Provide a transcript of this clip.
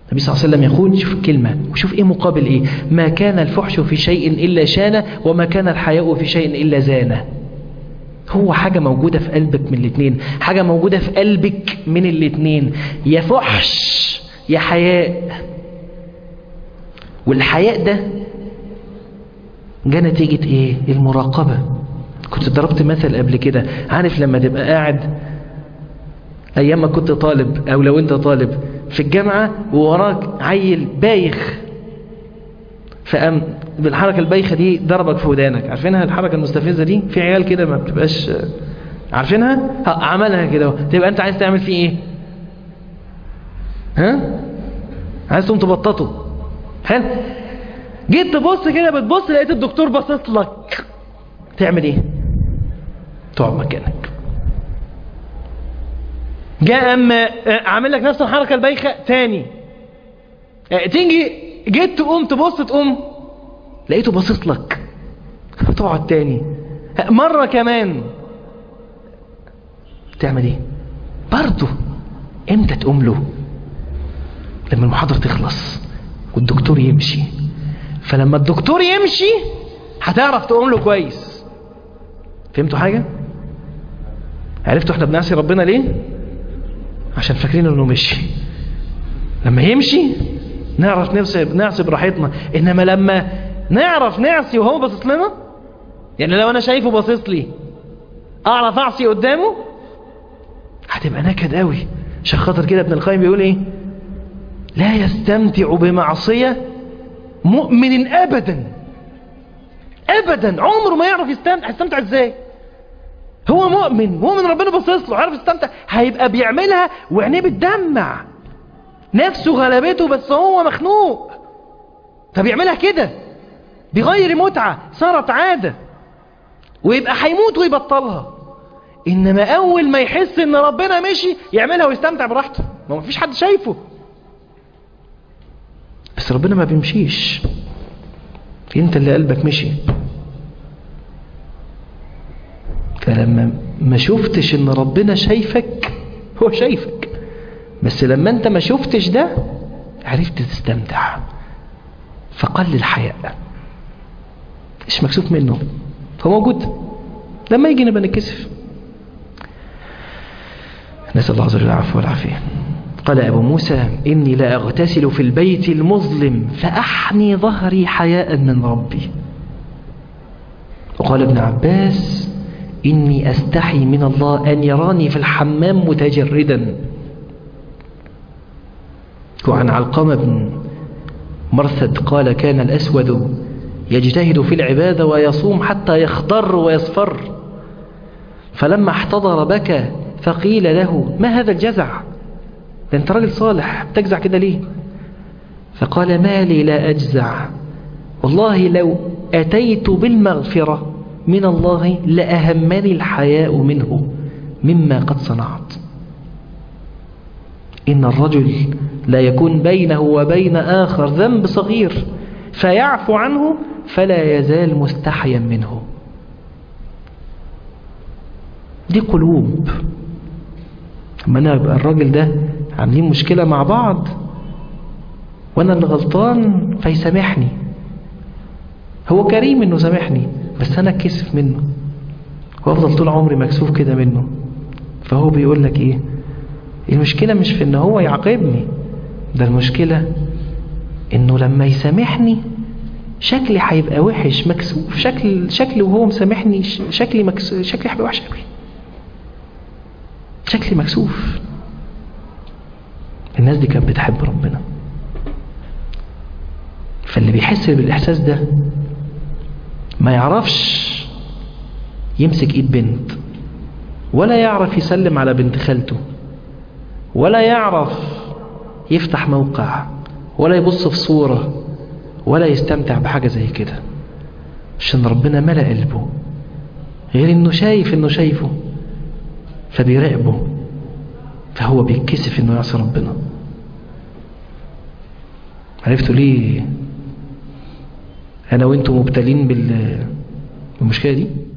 النبي صلى الله عليه وسلم يقول شوف الكلمة وشوف ايه مقابل ايه ما كان الفحش في شيء إلا شانه وما كان الحياء في شيء إلا زانه هو حاجة موجودة في قلبك من الاتنين حاجة موجودة في قلبك من الاتنين يا فحش يا حياء والحياء ده جاء نتيجة ايه المراقبة كنت ضربت مثل قبل كده عارف لما تبقى قاعد ايام ما كنت طالب او لو انت طالب في الجامعة ووراك عيل بايخ فقام بالحركة البايخة دي ضربك في ودانك عارفينها الحركة المستفزة دي في عيال كده ما بتبقاش عارفينها ها، عملها كده تبقى انت عايز تعمل فيه ايه ها عايز تقوم تبططه حلو جيت تبص كده بتبص لقيت الدكتور باصص لك تعمل ايه تقعد مكانك جاء اما عامل لك نفس الحركه البايخه تاني آه، تيجي جيت تقوم تبص تقوم لقيته باصص لك تقعد تاني آه، مره كمان تعمل ايه برضه امتى تقوم له لما المحاضره تخلص والدكتور يمشي فلما الدكتور يمشي هتعرف تقوم له كويس فهمتوا حاجه عرفتوا احنا بنعصي ربنا ليه عشان فاكرين انه مشي لما يمشي نعرف نعصي نعصي براحتنا انما لما نعرف نعصي وهو باصص لنا يعني لو انا شايفه باصص لي اعرف اعصي قدامه هتبقى نكد قوي عشان خاطر كده ابن القيم بيقول ايه لا يستمتع بمعصيه مؤمن ابدا ابدا عمره ما يعرف يستمتع يستمتع ازاي هو مؤمن مؤمن ربنا باصص له عارف يستمتع هيبقى بيعملها وعينيه بتدمع نفسه غلبته بس هو مخنوق فبيعملها كده بغير متعة صارت عادة ويبقى هيموت ويبطلها انما اول ما يحس ان ربنا مشي يعملها ويستمتع براحته ما مفيش حد شايفه بس ربنا ما بيمشيش انت اللي قلبك مشي فلما ما شفتش ان ربنا شايفك هو شايفك بس لما انت ما شفتش ده عرفت تستمتع فقل الحياء مش مكسوف منه هو موجود لما يجي نبقى نتكسف نسأل الله عز وجل العفو والعافية قال أبو موسى إني لا أغتسل في البيت المظلم فأحني ظهري حياء من ربي وقال ابن عباس إني أستحي من الله أن يراني في الحمام متجردا وعن علقمة بن مرثد قال كان الأسود يجتهد في العبادة ويصوم حتى يخضر ويصفر فلما احتضر بكى فقيل له ما هذا الجزع ده انت راجل صالح بتجزع كده ليه فقال ما لي لا أجزع والله لو أتيت بالمغفرة من الله لأهمني الحياء منه مما قد صنعت إن الرجل لا يكون بينه وبين آخر ذنب صغير فيعفو عنه فلا يزال مستحيا منه دي قلوب اما انا يبقى الراجل ده عاملين مشكلة مع بعض وانا اللي غلطان فيسامحني هو كريم انه سامحني بس انا اتكسف منه وافضل طول عمري مكسوف كده منه فهو بيقول لك ايه المشكلة مش في ان هو يعاقبني ده المشكلة انه لما يسامحني شكلي هيبقى وحش مكسوف شكل شكلي وهو مسامحني شكلي مكس... شكلي هيبقى وحش قوي شكلي مكسوف الناس دي كانت بتحب ربنا فاللي بيحس بالاحساس ده ما يعرفش يمسك ايد بنت ولا يعرف يسلم على بنت خالته ولا يعرف يفتح موقع ولا يبص في صورة ولا يستمتع بحاجة زي كده عشان ربنا ملأ قلبه غير انه شايف انه شايفه فبيراقبه فهو بيتكسف انه يعصي ربنا عرفتوا ليه انا وانتم مبتلين بالمشكلة دي